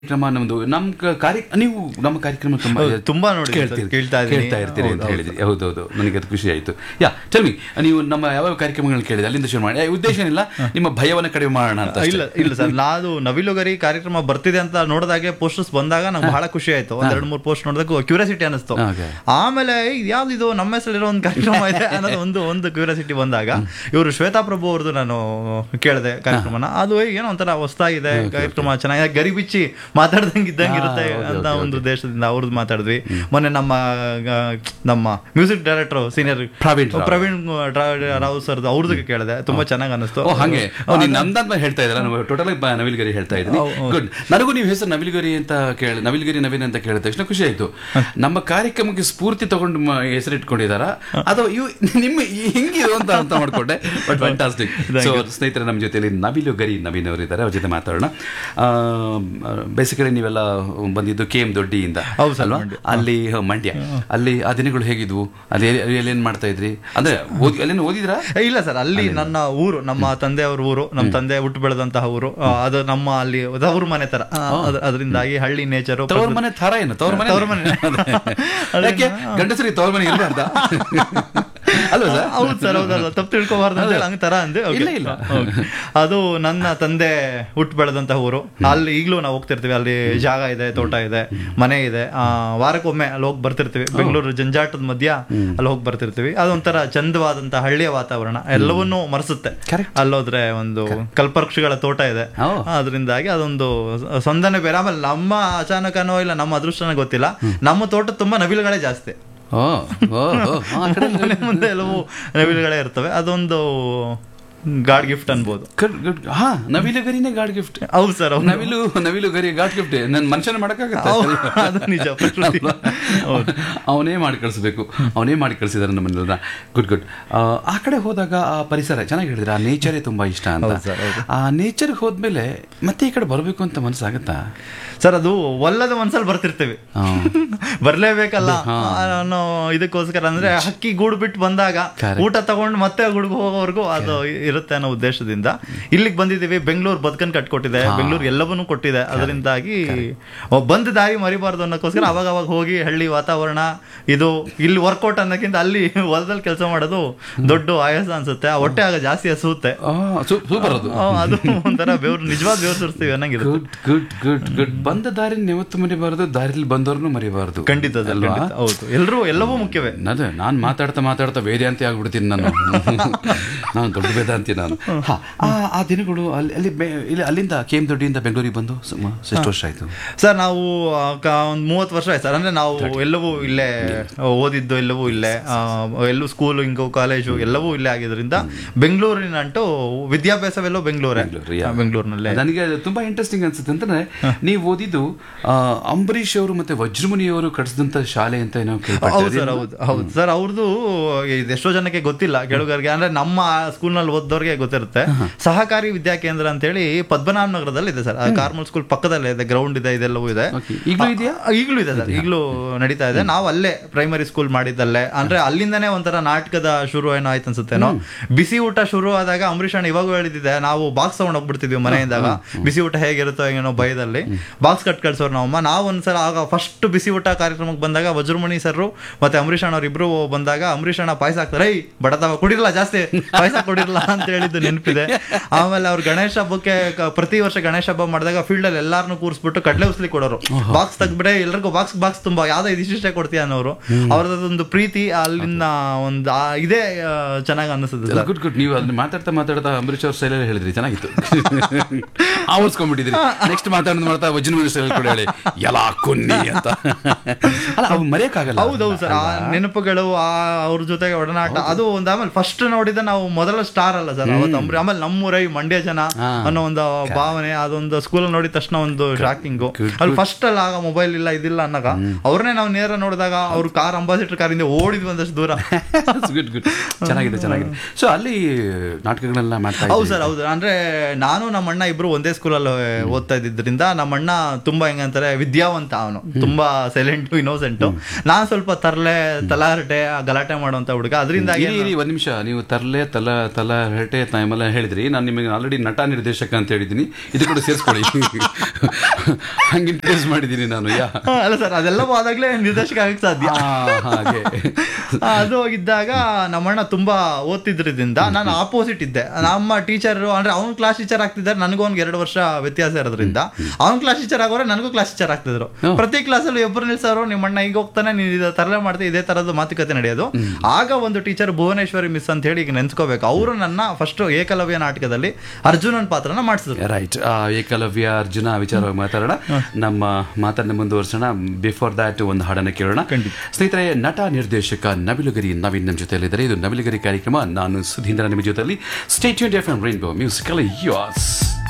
ಕಾರ್ಯಕ್ರಮ ನಮ್ದು ನಮ್ ಕ- ಕಾರ್ಯ ನೀವು ನಮ್ಮ ಕಾರ್ಯಕ್ರಮ ತುಂಬಾ ಹೌದು, ತುಂಬಾ ನೋಡಿದ್ದೀನಿ ಸರ್, ಕೇಳ್ತೀರಿ ಕೇಳ್ತಾ ಇದ್ದೀನಿ. ಕೇಳ್ತಾ ಇರ್ತೀರಿ ಅಂತ ಹೌದು, ಹೇಳಿದ್ರಿ ಹೌದೌದು ನನಗೆ ಅದು ಖುಷಿ ಆಯ್ತು ಯಾ ಚಲ್ಮಿ ನೀವು ನಮ್ಮ ಯಾವ ಕಾರ್ಯಕ್ರಮಗಳನ್ನ ಕೇಳಿದೆ ಅಲ್ಲಿಂದ ಶುರು ಮಾಡಿ ಏ, ಉದ್ದೇಶ ಏನಿಲ್ಲ ನಿಮ್ಮ ಭಯವನ್ನ ಕಡಿಮೆ ಮಾಡೋಣ ಅಂತ ಅಷ್ಟೇ. ಇಲ್ಲ ಇಲ್ಲ ಸರ್ ನಾನು ನವಿಲುಗರಿ ಕಾರ್ಯಕ್ರಮ ಬರ್ತಿದೆ ಅಂತ ನೋಡಿದಾಗೆ ಪೋಸ್ಟರ್ಸ್ ಬಂದಾಗ ನಂಗೆ ಬಹಳ ಖುಷಿ ಆಯ್ತು ಒಂದ್ ಎರಡು ಮೂರು ಪೋಸ್ಟ್ ನೋಡಿದಾಗ ಕ್ಯೂರಿಯಾಸಿಟಿ ಅನಿಸ್ತು Okay. ಆಮೇಲೆ ಯಾವ್ದು ಇದು ನಮ್ಮ ಹೆಸರಿರೋ ಒಂದು ಕಾರ್ಯಕ್ರಮ ಇದೆ ಅನ್ನೋದು ಒಂದು ಒಂದು ಕ್ಯೂರಿಯಾಸಿಟಿ ಬಂದಾಗ ಇವರು ಶ್ವೇತಾ ಪ್ರಭು ಅವ್ರದ್ದು ನಾನು ಕೇಳಿದೆ ಕಾರ್ಯಕ್ರಮನ ಅದು ಏನೋ ಒಂಥರ ಹೊಸ್ತಾಗಿದೆ ಕಾರ್ಯಕ್ರಮ ಚೆನ್ನಾಗಿದೆ ಗರಿ ಬಿಚ್ಚಿ ಮಾತಾಡ್ದಂಗೆ ಇದ್ದಂಗೆ ಇರುತ್ತೆ okay, ಅಂತ okay, ಒಂದು ದೇಶದಿಂದ ಅವ್ರದ್ದು ಮಾತಾಡಿದ್ವಿ ಮೊನ್ನೆ ನಮ್ಮ ಆ, ನಮ್ಮ music director senior Praveen Rao. Praveen Rao ಸರ್ದು ಅವ್ರದ್ದು ಕೇಳಿದೆ ತುಂಬಾ ಚೆನ್ನಾಗಿ ಅನಿಸ್ತು ಓ ಹಾಗೆ ಓ, ನೀನ್ ನಮ್ದಂತ ಹೇಳ್ತಾ ಇದ್ರ ನಾವು ಟೋಟಲ್ ನವಿಲ್ಗರಿ ಹೇಳ್ತಾ ಇದ್ದೀನಿ ಗುಡ್ ನನಗೂ ನೀವು ಹೆಸರು ನವಿಲ್ಗರಿ ಅಂತ ಕೇಳಿ ನವಿಲ್ಗರಿ ನವೀನ್ ಅಂತ ಕೇಳಿದ ತಕ್ಷಣ ಖುಷಿ ಆಯ್ತು ನಮ್ಮ ಕಾರ್ಯಕ್ರಮಕ್ಕೆ ಸ್ಫೂರ್ತಿ ತಗೊಂಡು ಮ- ಹೆಸರು ಇಟ್ಕೊಂಡಿದಾರ ಅಥವಾ ಇವು ನಿಮ್ಮ ಈ- ಹಿಂಗಿದು ಅಂತ ಅಂತ ಮಾಡ್ಕೊಂಡೆ ಬಟ್ ಫ್ಯಾಂಟಾಸ್ಟಿಕ್ ಸೊ ಸ್ನೇಹಿತರೆ ನಮ್ಮ ಜೊತೆಲಿ ನವಿಲುಗರಿ ನವೀನ್ ಅವರು ಇದ್ದಾರೆ ಅವ್ರ ಜೊತೆ ಮಾತಾಡೋಣ ಬೇಸಿಕಲಿ ನೀವೆಲ್ಲ ಬಂದಿದ್ದು ಕೆ ಎಂ ದೊಡ್ಡಿಯಿಂದ ಹೌದು ಸರ್, ಅಲ್ವಾ ಅಲ್ಲಿ ಹ, ಮಂಡ್ಯ ಅಲ್ಲಿ ಆ ದಿನಗಳು ಹೇಗಿದ್ವು ಅಲ್ಲಿ ಅಲ್ಲಿ ಏನ್ ಮಾಡ್ತಾ ಇದ್ರಿ ಅಂದ್ರೆ ಓದಿ ಅಲ್ಲೇನು ಓದಿದ್ರಾ ಏ, ಇಲ್ಲ ಸರ್ ಅಲ್ಲಿ ನನ್ನ ಊರು ನಮ್ಮ ತಂದೆಯವ್ರ ಊರು ನಮ್ಮ ತಂದೆ ಹುಟ್ಟು ಬೆಳೆದಂತಹ ಊರು ಆ, ಅದು ನಮ್ಮ ಅಲ್ಲಿ ತವರು ಮನೆ ತರ ಆ, ಅದ್- ಅದರಿಂದಾಗಿ ಹಳ್ಳಿ ನೇಚರು ತವ್ರ ಮನೆ ಥರ ಏನು ತವ್ರ ಮನೆ ತವ್ರ ಮನೆ. ಯಾಕೆ ಗಂಡಸರಿ ತವ್ರ ಮನೆ ಇರಬಾರ್ದ ಅಲ್ವಾ ಸರ್ ಹೌದು ಸರ್ ಹೌದಲ್ಲ ತಪ್ಪು ತಿಳ್ಕೊಬಾರ್ದು ಅಂತ ಹೇಳಿ ಹಂಗ್ ತರ ಅಂದೆ okay. ಇಲ್ಲ, ಇಲ್ಲ. Okay. ಅದು ನನ್ನ ತಂದೆ ಹುಟ್ಟು ಬೆಳೆದಂತಹ ಊರು ಅಲ್ಲಿ ಈಗಲೂ ನಾವು ಹೋಗ್ತಿರ್ತೀವಿ ಅಲ್ಲಿ ಜಾಗ ಇದೆ ತೋಟ ಇದೆ ಮನೆ ಇದೆ ಆ, ವಾರಕ್ಕೊಮ್ಮೆ ಅಲ್ಲಿ ಹೋಗಿ ಬರ್ತಿರ್ತೀವಿ ಬೆಂಗಳೂರು ಜಂಜಾಟದ ಮಧ್ಯ ಅಲ್ಲಿ ಹೋಗಿ ಬರ್ತಿರ್ತೀವಿ ಅದೊಂಥರ ಚಂದವಾದಂತಹ ಹಳ್ಳಿಯ ವಾತಾವರಣ ಎಲ್ಲವನ್ನೂ ಮರೆಸುತ್ತೆ Correct. ಅಲ್ಲೋದ್ರೆ ಒಂದು ಕಲ್ಪವೃಕ್ಷಗಳ ತೋಟ ಇದೆ Oh. ಅದರಿಂದಾಗಿ ಅದೊಂದು ಸಂದನೆ ಬೇರೆ ಆಮೇಲೆ ನಮ್ಮ ಅಚಾನಕನೋ ಇಲ್ಲ ನಮ್ಮ ಅದೃಷ್ಟನೋ ಗೊತ್ತಿಲ್ಲ ನಮ್ಮ ತೋಟ ತುಂಬಾ ನವಿಲುಗಳೇ ಜಾಸ್ತಿ ಓ ಓ ಓ ಆ ಕಡೆ ಮನೆ ಮುಂದೆ ಎಲ್ಲವೂ ನವಿಲುಗಳೇ ಇರ್ತವೆ ಅದೊಂದು ಗಾಡ್ ಗಿಫ್ಟ್ ಅನ್ಬೋದು ಗುಡ್ ಗುಡ್ ಹಾ ನವಿಲುಗರಿನೇ ಗಾಡ್ ಗಿಫ್ಟ್ ಹೌದು ಸರ್ ಹೌದು ನವಿಲು ನವಿಲುಗರಿ ಗಾಡ್ ಗಿಫ್ಟ್ ನನ್ ಮನುಷ್ಯನ ಮಾಡಕ್ಕಾಗತ್ತೆ ಹೌದು, ಅದು ನಿಜ ಪ್ರಕೃತಿ. ಹೌದು. ಅವನೇ ಮಾಡಿ ಕಳಿಸ್ಬೇಕು ಅವನೇ ಮಾಡಿ ಕಳಿಸಿದಾರೆ ನಮ್ಮನ್ನೆಲ್ಲ ಗುಡ್ ಗುಡ್ ಆ ಕಡೆ ಹೋದಾಗ ಆ ಪರಿಸರ ಚೆನ್ನಾಗಿ ಹೇಳಿದ್ರೆ ಆ ನೇಚರೇ ತುಂಬಾ ಇಷ್ಟ ಅಂತ ಹೌದು ಸರ್, ಹೌದು. ಆ ನೇಚರ್ ಹೋದ್ಮೇಲೆ ಮತ್ತೆ ಈ ಕಡೆ ಬರಬೇಕು ಅಂತ ಮನಸ್ಸಾಗತ್ತಾ ಸರ್ ಅದು ಒಲ್ಲದ ಮನ್ಸಲ್ಲಿ ಬರ್ತಿರ್ತೀವಿ ಹಾ. ಬರ್ಲೇಬೇಕಲ್ಲ ಅನ್ನೋ ಇದಕ್ಕೋಸ್ಕರ ಅಂದ್ರೆ ಹಕ್ಕಿ ಗೂಡು ಬಿಟ್ಟು ಬಂದಾಗ Correct. ಊಟ ತಗೊಂಡು ಮತ್ತೆ ಗುಡ್ಗೆ ಹೋಗೋವರೆಗೂ ಅದು ಇರುತ್ತೆ ಅನ್ನೋ ಉದ್ದೇಶದಿಂದ ಇಲ್ಲಿಗೆ ಬಂದಿದ್ದೀವಿ ಬೆಂಗಳೂರು ಬದುಕನ್ ಕಟ್ಕೊಟ್ಟಿದೆ ಬೆಂಗಳೂರು ಎಲ್ಲವನ್ನೂ ಕೊಟ್ಟಿದೆ ಅದರಿಂದಾಗಿ ಬಂದ ದಾರಿ ಮರಿಬಾರ್ದು ಅನ್ನೋಕ್ಕೋಸ್ಕರ ಅವಾಗ ಅವಾಗ ಹೋಗಿ ಹಳ್ಳಿ ವಾತಾವರಣ ಇದು ಇಲ್ಲಿ ವರ್ಕೌಟ್ ಅನ್ನೋಕ್ಕಿಂತ ಅಲ್ಲಿ ಹೊಲದಲ್ಲಿ ಕೆಲಸ ಮಾಡೋದು ದೊಡ್ಡ ಆಯಾಸ ಅನ್ಸುತ್ತೆ ಆ ಹೊಟ್ಟೆ ಆಗ ಜಾಸ್ತಿ ಹಸುತ್ತೆ ಸೂಪರ್ ಅದು ಆ, ಅದು ಒಂಥರ ಬೆವ್ರು ನಿಜವಾದ ಬೆವ್ರು ಸುರಿಸ್ತೀವಿ ಅನ್ನಂಗಿರುತ್ತೆ ಗುಡ್ ಗುಡ್ ಗುಡ್ ಗುಡ್ ಬಂದ ದಾರಿ ಯಾವತ್ತು ಮರಿಬಾರ್ದು ದಾರಿಲಿ ಬಂದವ್ರನ್ನು ಮರಿಬಾರ್ದು ಖಂಡಿತ ಸರ್, ಅಲ್ವಾ ಖಂಡಿತ. ಹೌದು ಎಲ್ಲರೂ ಎಲ್ಲವೂ ಮುಖ್ಯವೇ ಅದೇ ನಾನು ಮಾತಾಡ್ತಾ ಮಾತಾಡ್ತಾ ವೇದಾಂತಿ ಆಗ್ಬಿಡ್ತೀನಿ ನಾನು ನಾನು ದೊಡ್ಡ ವೇದಾಂತಿ ನಾನು ಹಾ, ಆ ಆ ದಿನಗಳು ಅಲ್ಲಿ ಅಲ್ಲಿ ಬೆ- ಇಲ್ಲಿ ಅಲ್ಲಿಂದ ಕೆ ಎಂ ದೊಡ್ಡಿಯಿಂದ ಬೆಂಗಳೂರಿಗೆ ಬಂದು ಸುಮ- ಎಷ್ಟು ವರ್ಷ ಆಯ್ತು ಸರ್ ನಾವು ಆ, ಕ- ಒಂದ್ ಮೂವತ್ತು ವರ್ಷ ಆಯ್ತು ಸರ್ ಅಂದ್ರೆ ನಾವು ಎಲ್ಲವೂ ಇಲ್ಲೇ ಓದಿದ್ದು ಎಲ್ಲವೂ ಇಲ್ಲೇ ಆ, ಎಲ್ಲೂ ಸ್ಕೂಲ್ ಹಿಂಗು ಕಾಲೇಜು ಎಲ್ಲವೂ ಇಲ್ಲೇ ಆಗಿದ್ರಿಂದ ಬೆಂಗಳೂರಿನ ಅಂಟು ವಿದ್ಯಾಭ್ಯಾಸವೆಲ್ಲೋ ಬೆಂಗಳೂರೇ ಬೆಂಗಳೂರು, ಯಾ. ಬೆಂಗಳೂರಿನಲ್ಲೇ ನನಗೆ ಅದು ತುಂಬಾ ಇಂಟ್ರೆಸ್ಟಿಂಗ್ ಅನ್ಸುತ್ತೆ ಅಂತಂದ್ರೆ ನೀವು ಓದಿದ್ದು ಆ, ಅಂಬರೀಷ್ ಅವರು ಮತ್ತೆ ವಜ್ರಮುನಿ ಅವರು ಕಟ್ಸಿದಂತ ಶಾಲೆ ಅಂತ ಏನೋ ಹೌದು ಕೇಳ್ಪಟ್ಟೆ ಸರ್ ಹೌದು ಹೌದು ಸರ್ ಅವ್ರದ್ದು ಇದು ಎಷ್ಟೋ ಜನಕ್ಕೆ ಗೊತ್ತಿಲ್ಲ ಕೇಳುಗರಿಗೆ ಅಂದ್ರೆ ನಮ್ಮ ಸ್ಕೂಲ್ನಲ್ಲಿ ಓದ್ದವ್ರಿಗೆ ಗೊತ್ತಿರುತ್ತೆ ಸಹಕಾರಿ ವಿದ್ಯಾ ಕೇಂದ್ರ ಅಂತ ಹೇಳಿ ಪದ್ಮನಾಭ ನಗರದಲ್ಲಿ ಇದೆ ಸರ್ ಕಾರ್ಮಲ್ ಸ್ಕೂಲ್ ಪಕ್ಕದಲ್ಲೇ ಇದೆ ಗ್ರೌಂಡ್ ಇದೆ ಇದೆಲ್ಲವೂ ಇದೆ Okay. ಈಗ್ಲೂ ಇದೆಯಾ? ಆ, ಈಗ್ಲೂ ಇದೆ ಸರ್ ಈಗಲೂ ನಡೀತಾ ಇದೆ ನಾವು ಅಲ್ಲೇ ಪ್ರೈಮರಿ ಸ್ಕೂಲ್ ಮಾಡಿದ್ದಲ್ಲೇ ಅಂದ್ರೆ ಅಲ್ಲಿಂದನೇ ಒಂಥರ ನಾಟಕದ ಶುರು ಏನೋ ಆಯ್ತು ಅನ್ಸುತ್ತೇನೋ ಬಿಸಿ ಊಟ ಶುರು ಆದಾಗ ಅಂಬರೀಷ್ ಅಣ್ಣ ಇವಾಗ ಹೇಳಿದ್ದೆ ನಾವು ಬಾಕ್ಸ್ ತಗೊಂಡ್ ಹೋಗ್ಬಿಡ್ತಿದ್ವಿ ಮನೆಯಿಂದಾಗ ಬಿಸಿ ಊಟ ಹೇಗಿರುತ್ತೋ ಏನೋ ಭಯದಲ್ಲಿ ಬಾಕ್ಸ್ ಕಟ್ ಕಳ್ಸೋರು ನಮ್ಮಮ್ಮ ನಾವು ಒಂದ್ಸಲ ಆಗ ಫಸ್ಟ್ ಬಿಸಿ ಊಟ ಕಾರ್ಯಕ್ರಮಕ್ಕೆ ಬಂದಾಗ ವಜ್ರಮಣಿ ಸರ್ ಮತ್ತೆ ಅಂಬರೀಷ್ ಅಣ್ಣ ಇಬ್ರು ಬಂದಾಗ ಅಂಬರೀಷ್ ಅಣ್ಣ ಪಾಯಸ ಹಾಕ್ತಾರೆ ಐ ಬಡತವ ಕುಡಿರಲ್ಲ ಜಾಸ್ತಿ ಪಾಯಸ ಕುಡಿರಲ್ಲ ಅಂತ ಹೇಳಿದ್ದು ನೆನಪಿದೆ ಆಮೇಲೆ ಅವ್ರು ಗಣೇಶ ಹಬ್ಬಕ್ಕೆ ಕ- ಪ್ರತಿ ವರ್ಷ ಗಣೇಶ ಹಬ್ಬ ಮಾಡಿದಾಗ ಫೀಲ್ಡ್ ಅಲ್ಲಿ ಎಲ್ಲಾರನ್ನು ಕೂರಿಸ್ಬಿಟ್ಟು ಕಡ್ಲೆ ಉಸ್ಲಿ ಕೊಡೋರು ಬಾಕ್ಸ್ ತೆಗ್ಬಿಡೆ ಎಲ್ರಿಗೂ ಬಾಕ್ಸ್ ಬಾಕ್ಸ್ ತುಂಬಾ ಯಾವ್ದೋ ಇದಿಷ್ಟೇ ಕೊಡ್ತೀಯ ಅನ್ನೋರು ಅವ್ರದ್ದೊಂದು ಪ್ರೀತಿ ಅಲ್ಲಿನ ಒಂದು ಆ- ಇದೇ ಆ, ಚೆನ್ನಾಗಿ ಅನಿಸುತ್ತೆ ಸರ್ ಗುಡ್ ಗುಡ್ ನೀವು ಅದನ್ನ ಮಾತಾಡ್ತಾ ಮಾತಾಡ್ತಾ ಅಂಬರೀಷ್ ಅವ್ರ ಸ್ಟೈಲಲ್ಲಿ ಹೇಳಿದ್ರಿ ಚೆನ್ನಾಗಿತ್ತು ಆವರ್ಸ್ಕೊಂಡ್ಬಿಟ್ಟಿದ್ರಿ ನೆಕ್ಸ್ಟ್ ಮಾತಾಡೋದು ಮಾಡ್ತಾ ವಜ್ರಮುನಿ ಸ್ಟೈಲ್ ಕೂಡ ಹೇಳಿ ಎಲ್ಲ ಕೊನ್ನಿ ಅಂತ ಅಲ್ಲ ಅವು ಮರೆಯಕ್ಕಾಗಲ್ಲ ಹೌದೌದು ಸರ್ ಆ ನೆನಪುಗಳು ಆ ಅವ್ರ ಜೊತೆಗೆ ಒಡನಾಟ ಅದು ಒಂದು ಆಮೇಲೆ ಫಸ್ಟ್ ನೋಡಿದ ನಾವು ಮೊದಲ ಸ್ಟಾರ್ ಅಲ್ಲ ಸರ್ ಅವತ್ತು ಅಂಬ್ರಿ ಆಮೇಲೆ ನಮ್ಮೂರೈ ಮಂಡ್ಯ ಜನ ಹಾ. ಅನ್ನೋ ಒಂದು ಭಾವನೆ ಅದೊಂದು ಸ್ಕೂಲ್ ನೋಡಿದ ತಕ್ಷಣ ಒಂದು ಶಾಕಿಂಗು ಅಲ್ಲಿ ಫಸ್ಟ್ ಅಲ್ಲ ಆಗ ಮೊಬೈಲ್ ಇಲ್ಲ ಇದಿಲ್ಲ ಅನ್ನೋಗ ಅವ್ರನ್ನೇ ನಾವು ನೇರ ನೋಡಿದಾಗ ಅವ್ರ ಕಾರ್ ಅಂಬಾಸಿಡರ್ ಕಾರಿಂದ ಓಡಿದ್ವಿ ಒಂದಷ್ಟು ದೂರ ಗುಡ್ ಗುಡ್ ಚೆನ್ನಾಗಿದೆ ಚೆನ್ನಾಗಿದೆ ಸೊ ಅಲ್ಲಿ ನಾಟಕಗಳೆಲ್ಲ ಮಾಡ್ತಾ ಹೌದು ಇದ್ರಿ. ಸರ್ ಹೌದು ಅಂದ್ರೆ ನಾನು ನಮ್ಮ ಅಣ್ಣ ಇಬ್ರು ಒಂದೇ ಸ್ಕೂಲಲ್ಲಿ ಓದ್ತಾ ಇದ್ದಿದ್ರಿಂದ ನಮ್ಮ ಅಣ್ಣ ತುಂಬಾ ಹೆಂಗಂತಾರೆ ವಿದ್ಯಾವಂತ ಅವನು ತುಂಬಾ ಸೈಲೆಂಟ್ ಇನ್ನೋಸೆಂಟ್ ನಾನ್ ಸ್ವಲ್ಪ ತರ್ಲೆ ತಲಾರಟೆ ಗಲಾಟೆ ಮಾಡುವಂತ ಹುಡುಗ ಅದರಿಂದಾಗಿ ಇರಿ ಇರಿ ಒಂದ್ ನಿಮಿಷ ನೀವು ತರ್ಲೆ ತಲ ತಲ ಹರಟೆ ಟೈಮೆಲ್ಲ ಹೇಳಿದ್ರಿ ನಾನು ನಿಮಗೆ ಆಲ್ರೆಡಿ ನಟ ನಿರ್ದೇಶಕ ಅಂತ ಹೇಳಿದ್ದೀನಿ ಇದು ಕೂಡ ಸೇರಿಸ್ಕೊಳ್ಳಿ ಹಂಗೆ ಇಂಟ್ರೆಸ್ಟ್ ಮಾಡಿದ್ದೀನಿ ನಾನು ಯಾ ಹಾ, ಅಲ್ಲ ಸರ್ ಅದೆಲ್ಲ ಹೋದಾಗ್ಲೇ ನಿರ್ದೇಶಕ ಆಗಕ್ಕೆ ಸಾಧ್ಯ ಆ, ಹಾಗೆ ಆ, ಅದು ಇದ್ದಾಗ ನಮ್ಮಣ್ಣ ತುಂಬಾ ಓದ್ತಿದ್ರಿಂದ ನಾನು ಆಪೋಸಿಟ್ ಇದ್ದೆ ನಮ್ಮ ಟೀಚರ್ ಅಂದ್ರೆ ಅವ್ನ ಕ್ಲಾಸ್ ಟೀಚರ್ ಆಗ್ತಿದ್ದಾರೆ ನನಗೂ ಅವ್ನಿಗೆ ಎರಡು ವರ್ಷ ವ್ಯತ್ಯಾಸ ಇರೋದ್ರಿಂದ ಅವ್ನ ಕ್ಲಾಸ್ ಟೀಚರ್ ಆಗೋರೆ ನನಗೂ ಕ್ಲಾಸ್ ಟೀಚರ್ ಆಗ್ತಿದ್ರು ಪ್ರತಿ ಕ್ಲಾಸಲ್ಲಿ ಒಬ್ಬರು ನಿಲ್ಸೋರು ನಿಮ್ಮ ಅಣ್ಣ ಈಗ ಹೋಗ್ತಾನೆ ನೀನು ಇದು ತರಲೆ ಮಾಡ್ತಾ ಇದೇ ತರದ್ದು ಮಾತುಕತೆ ನಡೆಯೋದು ಆಗ ಒಂದು ಟೀಚರ್ ಭುವನೇಶ್ವರಿ ಮಿಸ್ ಅಂತ ಹೇಳಿ ಈಗ ನೆನ್ಸ್ಕೋಬೇಕು ಅವರು ನನ್ನ ಫಸ್ಟ್ ಏಕಲವ್ಯ ನಾಟಕದಲ್ಲಿ ಅರ್ಜುನನ್ ಪಾತ್ರನ ಮಾಡಿಸಿದ್ರು ರೈಟ್ ಏಕಲವ್ಯ ಅರ್ಜುನ ವಿಚಾರವಾಗಿ ಮಾತಾಡೋಣ ನಮ್ಮ ಮಾತನ್ನ ಮುಂದುವರ್ಸೋಣ ಬಿಫೋರ್ ದ್ಯಾಟ್ ಒಂದು ಹಾಡನ್ನ ಕೇಳೋಣ ಸ್ನೇಹಿತರೆ ನಟ ನಿರ್ದೇಶಕ ನವಿಲುಗರಿ ನವೀನ್ ನಮ್ಮ ಜೊತೆಯಲ್ಲಿದ್ದಾರೆ ಇದು ನವಿಲುಗರಿ ಕಾರ್ಯಕ್ರಮ ನಾನು ಸುಧೀಂದ್ರ ನಿಮ್ಮ ಜೊತೆಯಲ್ಲಿ stay tune F M rainbow musical ಯೋಸ್